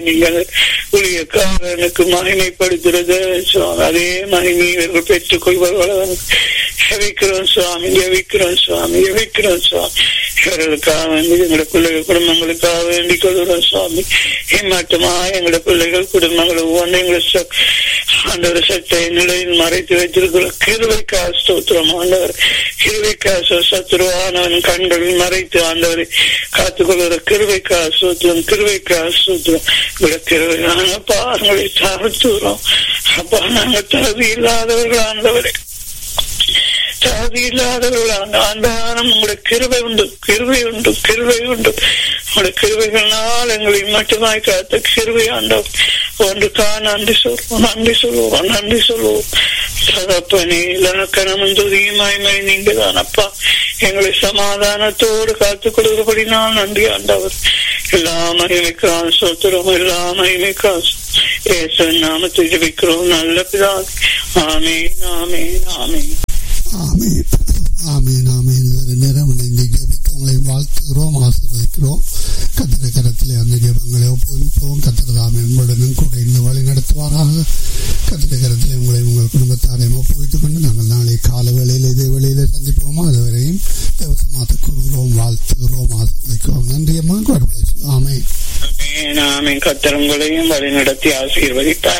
நீங்கள் ஊழியக்காரனுக்கு மகிமைப்படுத்துறது சுவாமி அதே மகிமை இவர்கள் பெற்றுக் கொள்வார்கள் ஜெபிக்கிறோம் சுவாமி ஜெபிக்கிறோம் சுவாமி ஜெபிக்கிறோம் சுவாமி இவர்களுக்காக வேண்டி எங்களுடைய பிள்ளைகள் குடும்பங்களுக்காக வேண்டிக் கொள்கிறோம் சுவாமி ஏமாற்றமா எங்களுடைய பிள்ளைகள் குடும்பங்கள் ஒவ்வொன்றும் எங்களை ஆண்டவர் சட்டை நிலையில் மறைத்து வைத்திருக்கிறோம் கிருவைக்கா ஸ்தோத்திரம் ஆண்டவர் கிருவைக்கா சத்துருவானவன் கண்களில் மறைத்து ஆண்டவரை காத்துக்கொள்கிற கிருவைக்கா ஸ்தோத்திரம் கிருவைக்கா ஸ்தோத்திரம் உங்களுடைய கிருவையான பாருங்களை தாழ்த்துகிறோம் அப்பா நாங்கள் தகுதி இல்லாதவர்கள் ஆண்டவரை தகுதி இல்லாதவர்களான ஆண்டானம் உங்களுடைய கிருவை உண்டு கிருவை உண்டு கிருவை உண்டு உங்களுடைய கிருவைகளால் எங்களை மட்டுமாய் காத்த கிருவை ஆண்டவர் ஒன்றுக்கா நன்றி சொல்வோம் நன்றி சொல்லுவோம் நன்றி சொல்லுவோம் தகப்பனே இலக்கணமும் துதியுமாய்மை நீங்க தானப்பா எங்களை சமாதானத்தோடு காத்துக் கொள்கிறபடி நான் நன்றி ஆண்டவர் எல்லா மகிமைக்கான் சொத்துறோம் எல்லா மகிமைக்கான் ஏசு நாமத்தை ஜபிக்கிறோம் நல்ல பிதா ஆமேன் ஆமேன் ஆமேன் ஆமீன் ஆமீன் ஆமீன் ஒரு நேரம் இணைந்து ஜெபிக்க உங்களை வாழ்த்துகிறோம் ஆசீர்வதிக்கிறோம் கத்திர கரத்திலே அந்த ஜெபங்களை ஒப்புவிப்போம் கத்திரதாம் என்புடனும் கூட இருந்து வழி நடத்துவாராக கத்திர கரத்திலே உங்களை உங்கள் குடும்பத்தாரையும் ஒப்புவித்துக் கொண்டு நாங்கள் நாளை கால வேளையில் இதே வேளையில சந்திப்போமோ அதுவரையும் தேவசமாத்த கூறுகிறோம் வாழ்த்துகிறோம் ஆசீர்வதிக்கிறோம் நன்றி அம்மா ஆமேன் ஆமேன் ஆமேன் கத்தரங்களையும் வழி நடத்தி ஆசீர்வதிப்பார்